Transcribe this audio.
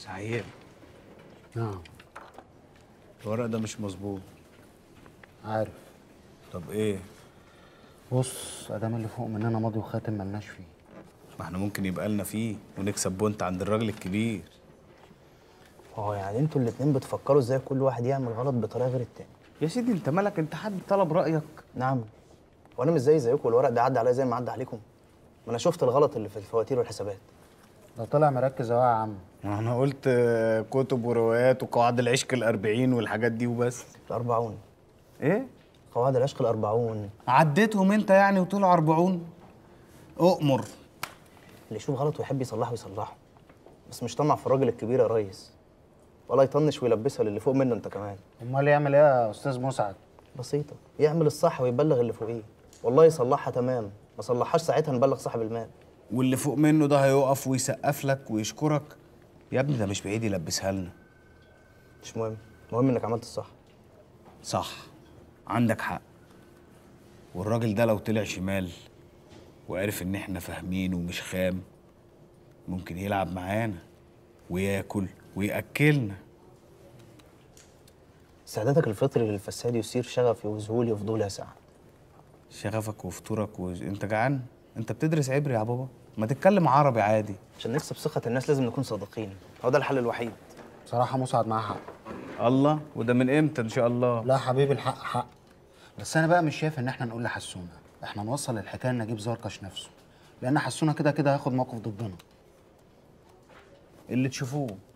سعيد نعم الورق ده مش مظبوط عارف طب ايه بص ادام اللي فوق مننا ماضي وخاتم ملناش فيه ما احنا ممكن يبقى لنا فيه ونكسب بونت عند الراجل الكبير اه يعني انتوا الاتنين بتفكروا ازاي كل واحد يعمل غلط بطريقه غير التاني يا سيدي انت مالك انت حد طلب رايك نعم وانا مش زي زيكم الورق ده عدى عليا زي ما عدى عليكم ما انا شفت الغلط اللي في الفواتير والحسابات ده طلع مركز اهو يا عم انا قلت آه، كتب وروايات وقواعد العشق الأربعين والحاجات دي وبس الأربعون ايه قواعد العشق الأربعون عديتهم انت يعني وطلعوا أربعون اؤمر اللي يشوف غلط ويحب يصلحه يصلحه بس مش طمع في الراجل الكبير يا ريس ولا يطنش ويلبسها للي فوق منه انت كمان امال يعمل ايه يا استاذ مسعد بسيطة يعمل الصح ويبلغ اللي فوقيه والله يصلحها تمام ما صلحهاش ساعتها نبلغ صاحب المال واللي فوق منه ده هيقف ويسقف لك ويشكرك يا ابني ده مش بعيد يلبسها لنا مش مهم المهم انك عملت الصح صح عندك حق والراجل ده لو طلع شمال وعرف ان احنا فاهمين ومش خام ممكن يلعب معانا وياكل وياكلنا سعادتك الفطري للفساد يثير شغفي وذهولي وفضولي يا سعد شغفك وفطورك و... انت جعان انت بتدرس عبري يا بابا ما تتكلم عربي عادي عشان نكسب ثقة الناس لازم نكون صادقين هو ده الحل الوحيد بصراحه مسعد معاه حق الله وده من امتى ان شاء الله لا حبيبي الحق حق بس انا بقى مش شايف ان احنا نقول لحسونه احنا نوصل الحكايه لنجيب زركش نفسه لان حسونه كده كده هياخد موقف ضدنا اللي تشوفوه